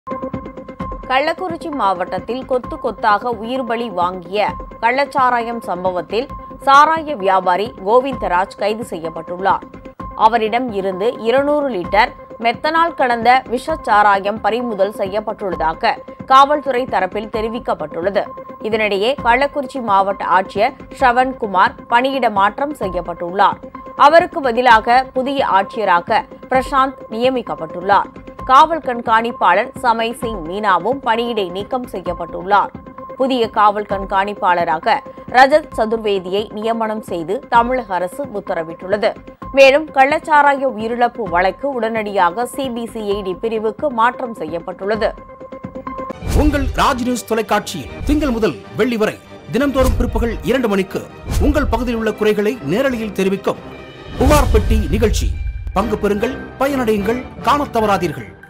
கள்ளக்குறிச்சி மாவட்டத்தில் கொத்து கொத்தாக உயிர் பலி வாங்கிய கள்ளச்சாராயம் சம்பவத்தில் சாராய வியாபாரி கோவிந்தராஜ் கைது செய்யப்பட்டுள்ளார் அவரிடம் இருந்து இருநூறு லிட்டர் மெத்தனால் கலந்த விஷச்சாராயம் பறிமுதல் செய்யப்பட்டுள்ளதாக காவல்துறை தரப்பில் தெரிவிக்கப்பட்டுள்ளது இதனிடையே கள்ளக்குறிச்சி மாவட்ட ஆட்சியர் ஸ்ரவன்குமார் பணியிட மாற்றம் செய்யப்பட்டுள்ளார் அவருக்கு பதிலாக புதிய ஆட்சியராக பிரசாந்த் நியமிக்கப்பட்டுள்ளார் காவல் கண்காணிப்பாளர் சமய் சிங் மீனாவும் பணியிடை நீக்கம் செய்யப்பட்டுள்ளார் புதிய காவல் கண்காணிப்பாளராக ரஜத் சதுர்வேதியை நியமனம் செய்து தமிழக அரசு உத்தரவிட்டுள்ளது மேலும் கள்ளச்சாராய உயிரிழப்பு வழக்கு உடனடியாக சிபிசிஐடி பிரிவுக்கு மாற்றம் செய்யப்பட்டுள்ளது உங்கள் ராஜ் நியூஸ் தொலைக்காட்சியில் திங்கள் முதல் வெள்ளி வரை தினம்தோறும் பிற்பகல் இரண்டு மணிக்கு உங்கள் பகுதியில் உள்ள குறைகளை நேரலையில் தெரிவிக்கும் புகார் பெட்டி நிகழ்ச்சி பங்கு பெறுங்கள் பயனடையுங்கள் காணத் தவறாதீர்கள்